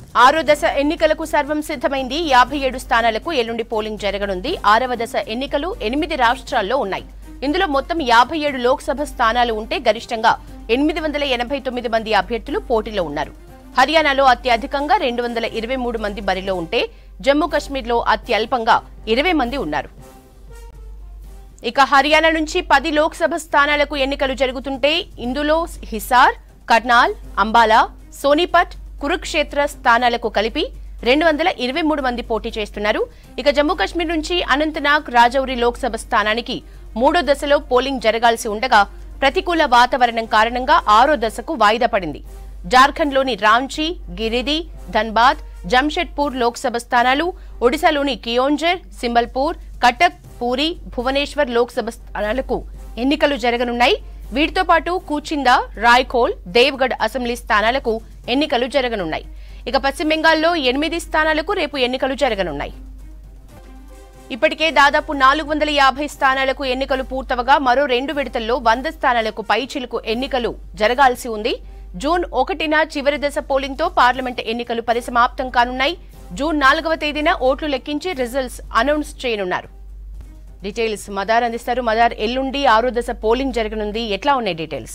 ఆరో దశ ఎన్నికలకు సర్వం సిద్ధమైంది యాభై ఏడు స్థానాలకు ఎల్లుండి పోలింగ్ జరగనుంది ఆరవ దశ ఎన్నికలు ఎనిమిది రాష్ట్రాల్లో ఉన్నాయి ఇందులో మొత్తం యాభై ఏడు లోక్సభ స్థానాలు ఉంటే గరిష్టంగా ఎనిమిది వందల ఎనభై తొమ్మిది మంది అభ్యర్థులు పోటీలో ఉన్నారు హర్యానాలో అత్యధికంగా రెండు వందల ఇరవై మూడు మంది బరిలో ఉంటే జమ్మూ కశ్మీర్లో అత్యల్పంగా ఇరవై మంది ఉన్నారు ఇక హర్యానా నుంచి పది లోక్సభ స్థానాలకు ఎన్నికలు జరుగుతుంటే ఇందులో హిసార్ కర్నాల్ అంబాలా సోనిపట్ కురుక్షేత్ర స్థానాలకు కలిపి రెండు వందల ఇరవై మూడు మంది పోటీ చేస్తున్నారు ఇక జమ్మూ కాశ్మీర్ నుంచి అనంతనాగ్ రాజౌరి లోక్సభ స్థానానికి మూడో దశలో పోలింగ్ జరగాల్సి ఉండగా ప్రతికూల వాతావరణం కారణంగా ఆరో దశకు వాయిదా పడింది జార్ఖండ్లోని రాంచీ గిరిది ధన్బాద్ జంషెడ్పూర్ లోక్సభ స్థానాలు ఒడిశాలోని కియోంజర్ సింబల్పూర్ కటక్ పూరి భువనేశ్వర్ లోక్సభ స్థానాలకు ఎన్నికలు జరగనున్నాయి వీటితో పాటు కూచిందా రాయ్కోల్ దేవ్గఢ్ అసెంబ్లీ స్థానాలకు ఎన్నికలు జరగనున్నాయి ఇక పశ్చిమ బెంగాల్లో ఎనిమిది స్థానాలకు రేపు ఎన్నికలు జరగనున్నాయి ఇప్పటికే దాదాపు నాలుగు వందల యాభై స్థానాలకు ఎన్నికలు పూర్తవగా మరో రెండు విడతల్లో వంద స్థానాలకు పైచిలుకు ఎన్నికలు జరగాల్సి ఉంది జూన్ ఒకటిన చివరి దశ పోలింగ్తో పార్లమెంట్ ఎన్నికలు పరిసమాప్తం కానున్నాయి జూన్ నాలుగవ తేదీన ఓట్లు లెక్కించి రిజల్ట్స్ అనౌన్స్ చేయనున్నారు డీటెయిల్స్ మదార్ అందిస్తారు మదార్ ఎల్లుండి ఆరో దశ పోలింగ్ జరగనుంది ఎట్లా ఉన్నాయి డీటెయిల్స్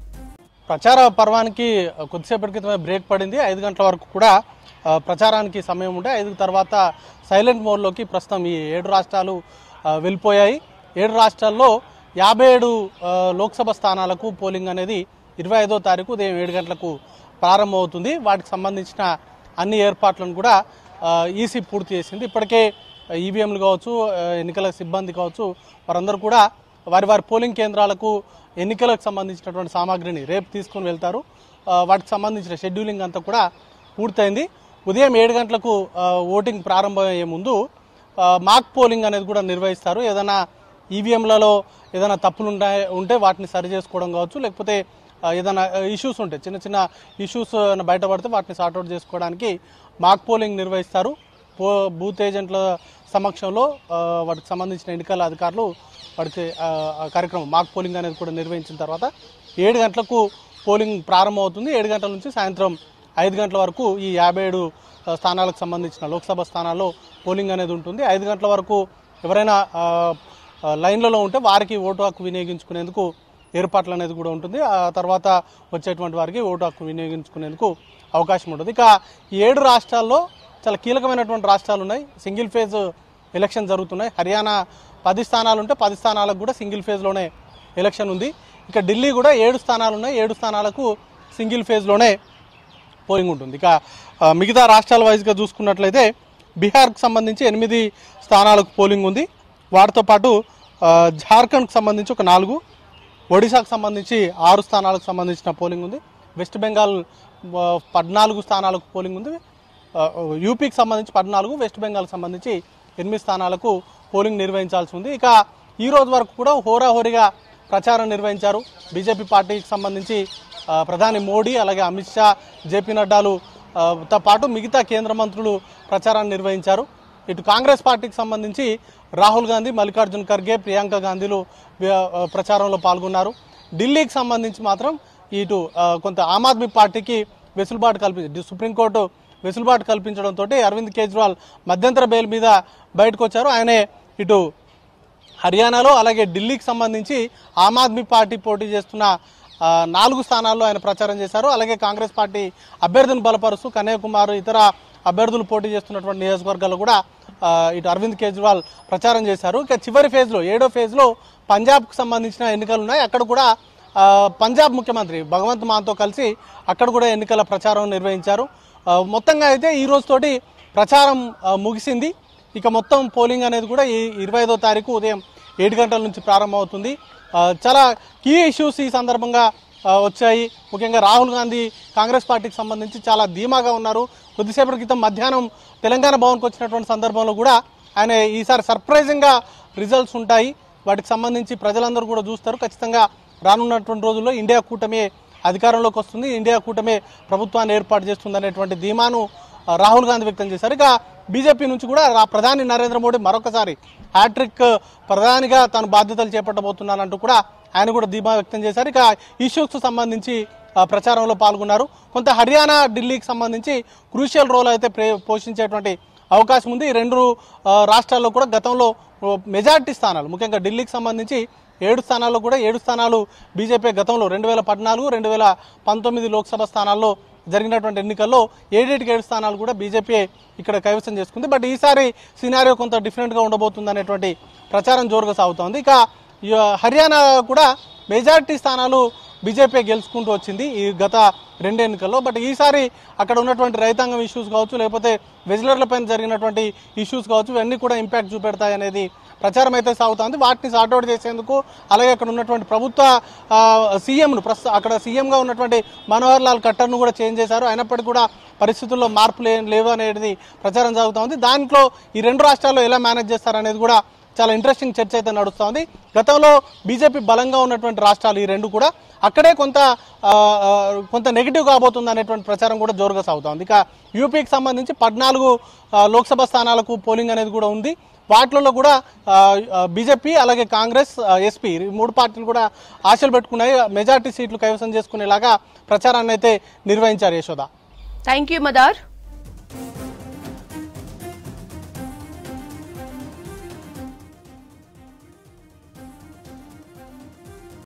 ప్రచార పర్వానికి కొద్దిసేపటి క్రితమే బ్రేక్ పడింది ఐదు గంటల వరకు కూడా ఆ, ప్రచారానికి సమయం ఉంటే ఐదు తర్వాత సైలెంట్ మోడ్లోకి ప్రస్తుతం ఈ ఏడు రాష్ట్రాలు ఆ, వెళ్ళిపోయాయి ఏడు రాష్ట్రాల్లో యాభై ఏడు ఆ, లోక్సభ స్థానాలకు పోలింగ్ అనేది ఇరవై ఐదో తారీఖు ఉదయం ఏడు గంటలకు ప్రారంభమవుతుంది వాటికి సంబంధించిన అన్ని ఏర్పాట్లను కూడా ఆ, ఈసీ పూర్తి చేసింది ఇప్పటికే ఈవీఎంలు కావచ్చు ఆ, ఎన్నికల సిబ్బంది కావచ్చు వారందరూ కూడా వారి వారి పోలింగ్ కేంద్రాలకు ఎన్నికలకు సంబంధించినటువంటి సామాగ్రిని రేపు తీసుకొని వెళ్తారు ఆ, వాటికి సంబంధించిన షెడ్యూలింగ్ అంతా కూడా పూర్తయింది ఉదయం ఏడు గంటలకు ఆ, ఓటింగ్ ప్రారంభమయ్యే ముందు ఆ, మాక్ పోలింగ్ అనేది కూడా నిర్వహిస్తారు ఏదైనా ఈవీఎంలలో ఏదైనా తప్పులు ఉంటాయి ఉంటే వాటిని సరి చేసుకోవడం కావచ్చు లేకపోతే ఆ, ఏదైనా ఇష్యూస్ ఉంటాయి చిన్న చిన్న ఇష్యూస్ బయటపడితే వాటిని సార్ట్అవుట్ చేసుకోవడానికి మాక్ పోలింగ్ నిర్వహిస్తారు పో బూత్ ఏజెంట్ల సమక్షంలో ఆ, వాటికి సంబంధించిన ఎన్నికల అధికారులు వాటికి ఆ, ఆ కార్యక్రమం మాక్ పోలింగ్ అనేది కూడా నిర్వహించిన తర్వాత ఏడు గంటలకు పోలింగ్ ప్రారంభమవుతుంది ఏడు గంటల నుంచి సాయంత్రం ఐదు గంటల వరకు ఈ యాభై ఏడు స్థానాలకు సంబంధించిన లోక్సభ స్థానాల్లో పోలింగ్ అనేది ఉంటుంది ఐదు గంటల వరకు ఎవరైనా ఆ, ఆ, లైన్లలో ఉంటే వారికి ఓటు హక్కు వినియోగించుకునేందుకు ఏర్పాట్లు అనేది కూడా ఉంటుంది ఆ తర్వాత వచ్చేటువంటి వారికి ఓటు హక్కు వినియోగించుకునేందుకు అవకాశం ఉంటుంది ఇక ఈ ఏడు రాష్ట్రాల్లో చాలా కీలకమైనటువంటి రాష్ట్రాలు ఉన్నాయి సింగిల్ ఫేజ్ ఎలక్షన్ జరుగుతున్నాయి హర్యానా పది స్థానాలు ఉంటే పది స్థానాలకు కూడా సింగిల్ ఫేజ్లోనే ఎలక్షన్ ఉంది ఇక ఢిల్లీ కూడా ఏడు స్థానాలు ఉన్నాయి ఏడు స్థానాలకు సింగిల్ ఫేజ్లోనే పోలింగ్ ఉంటుంది ఇక ఆ, మిగతా రాష్ట్రాల వైజ్గా చూసుకున్నట్లయితే బీహార్కు సంబంధించి ఎనిమిది స్థానాలకు పోలింగ్ ఉంది వాటితో పాటు ఆ, జార్ఖండ్కు సంబంధించి ఒక నాలుగు ఒడిశాకు సంబంధించి ఆరు స్థానాలకు సంబంధించిన పోలింగ్ ఉంది వెస్ట్ బెంగాల్ ఆ, పద్నాలుగు స్థానాలకు పోలింగ్ ఉంది ఆ, యూపీకి సంబంధించి పద్నాలుగు వెస్ట్ బెంగాల్కి సంబంధించి ఎనిమిది స్థానాలకు పోలింగ్ నిర్వహించాల్సి ఉంది ఇక ఈ రోజు వరకు కూడా హోరాహోరీగా ప్రచారం నిర్వహించారు బీజేపీ పార్టీకి సంబంధించి ఆ, ప్రధాని మోడీ అలాగే అమిత్ షా జేపీ నడ్డాలు ఆ, తో పాటు మిగతా కేంద్ర మంత్రులు ప్రచారాన్ని నిర్వహించారు ఇటు కాంగ్రెస్ పార్టీకి సంబంధించి రాహుల్ గాంధీ మల్లికార్జున్ ఖర్గే ప్రియాంక గాంధీలు వ్య- ఆ, ప్రచారంలో పాల్గొన్నారు ఢిల్లీకి సంబంధించి మాత్రం ఇటు ఆ, కొంత ఆమ్ ఆద్మీ పార్టీకి వెసులుబాటు కల్పి సుప్రీంకోర్టు వెసులుబాటు కల్పించడంతో అరవింద్ కేజ్రీవాల్ మధ్యంతర బెయిల్ మీద బయటకు వచ్చారు ఆయనే ఇటు హర్యానాలో అలాగే ఢిల్లీకి సంబంధించి ఆమ్ ఆద్మీ పార్టీ పోటీ చేస్తున్న ఆ, నాలుగు స్థానాల్లో ఆయన ప్రచారం చేశారు అలాగే కాంగ్రెస్ పార్టీ అభ్యర్థిని బలపరుస్తూ కన్యాకుమారి ఇతర అభ్యర్థులు పోటీ చేస్తున్నటువంటి నియోజకవర్గాల్లో కూడా ఆ, ఇటు అరవింద్ కేజ్రీవాల్ ప్రచారం చేశారు ఇక చివరి ఫేజ్లో ఏడో ఫేజ్లో పంజాబ్కు సంబంధించిన ఎన్నికలు ఉన్నాయి అక్కడ కూడా ఆ, పంజాబ్ ముఖ్యమంత్రి భగవంత్ మాన్తో కలిసి అక్కడ కూడా ఎన్నికల ప్రచారం నిర్వహించారు ఆ, మొత్తంగా అయితే ఈ రోజుతోటి ప్రచారం ఆ, ముగిసింది ఇక మొత్తం పోలింగ్ అనేది కూడా ఈ ఇరవై ఐదో తారీఖు ఉదయం ఏడు గంటల నుంచి ప్రారంభమవుతుంది ఆ, చాలా కీ ఇష్యూస్ ఈ సందర్భంగా ఆ, వచ్చాయి ముఖ్యంగా రాహుల్ గాంధీ కాంగ్రెస్ పార్టీకి సంబంధించి చాలా ధీమాగా ఉన్నారు కొద్దిసేపటి క్రితం మధ్యాహ్నం తెలంగాణ భవన్కి వచ్చినటువంటి సందర్భంలో కూడా ఆయన ఈసారి సర్ప్రైజింగ్గా రిజల్ట్స్ ఉంటాయి వాటికి సంబంధించి ప్రజలందరూ కూడా చూస్తారు ఖచ్చితంగా రానున్నటువంటి రోజుల్లో ఇండియా కూటమి అధికారంలోకి వస్తుంది ఇండియా కూటమి ప్రభుత్వాన్ని ఏర్పాటు చేస్తుంది అనేటువంటి ధీమాను ఆ, రాహుల్ గాంధీ వ్యక్తం చేశారు ఇక బీజేపీ నుంచి కూడా రా- ప్రధాని నరేంద్ర మోడీ మరొకసారి హ్యాట్రిక్ ప్రధానిగా తాను బాధ్యతలు చేపట్టబోతున్నానంటూ కూడా ఆయన కూడా ధీమా వ్యక్తం చేశారు ఇక ఇష్యూస్ సంబంధించి ఆ, ప్రచారంలో పాల్గొన్నారు కొంత హర్యానా ఢిల్లీకి సంబంధించి క్రూషియల్ రోల్ అయితే ప్రే- పోషించేటువంటి అవకాశం ఉంది ఈ రెండు ఆ, రాష్ట్రాల్లో కూడా గతంలో మెజారిటీ స్థానాలు ముఖ్యంగా ఢిల్లీకి సంబంధించి ఏడు స్థానాల్లో కూడా ఏడు స్థానాలు బీజేపీ గతంలో రెండు వేల పద్నాలుగు రెండు వేల పంతొమ్మిది లోక్సభ స్థానాల్లో జరిగినటువంటి ఎన్నికల్లో ఏడేటికి ఏడు స్థానాలు కూడా బీజేపీ ఇక్కడ కైవసం చేసుకుంది బట్ ఈసారి సినారియో కొంత డిఫరెంట్గా ఉండబోతుంది అనేటువంటి ప్రచారం జోరుగా సాగుతోంది ఇక ఈ హర్యానా కూడా మెజారిటీ స్థానాలు బీజేపీ గెలుచుకుంటూ వచ్చింది ఈ గత రెండు ఎన్నికల్లో బట్ ఈసారి అక్కడ ఉన్నటువంటి రైతాంగం ఇష్యూస్ కావచ్చు లేకపోతే వెజిలర్లపైన జరిగినటువంటి ఇష్యూస్ కావచ్చు ఇవన్నీ కూడా ఇంపాక్ట్ చూపెడతాయి అనేది ప్రచారం అయితే సాగుతోంది వాటిని సార్ట్అవుట్ చేసేందుకు అలాగే అక్కడ ఉన్నటువంటి ప్రభుత్వ ఆ, సీఎంను ప్రస్తుతం అక్కడ సీఎంగా ఉన్నటువంటి మనోహర్ లాల్ ఖట్టర్ను కూడా చేంజ్ చేశారు అయినప్పటికీ కూడా పరిస్థితుల్లో మార్పులు ఏం లేవు అనేది ప్రచారం సాగుతోంది దాంట్లో ఈ రెండు రాష్ట్రాల్లో ఎలా మేనేజ్ చేస్తారనేది కూడా చాలా ఇంట్రెస్టింగ్ చర్చ అయితే నడుస్తోంది గతంలో బీజేపీ బలంగా ఉన్నటువంటి రాష్ట్రాలు ఈ రెండు కూడా అక్కడే కొంత ఆ, ఆ, కొంత నెగిటివ్ కాబోతుంది అనేటువంటి ప్రచారం కూడా జోరుగా సాగుతోంది ఇక యూపీకి సంబంధించి పద్నాలుగు ఆ, లోక్సభ స్థానాలకు పోలింగ్ అనేది కూడా ఉంది వాటిలలో కూడా ఆ, ఆ, బీజేపీ అలాగే కాంగ్రెస్ ఆ, ఎస్పీ ఈ మూడు పార్టీలు కూడా ఆశలు పెట్టుకున్నాయి మెజార్టీ సీట్లు కైవసం చేసుకునేలాగా ప్రచారాన్ని అయితే నిర్వహించారు యశోద థ్యాంక్ యూ మదార్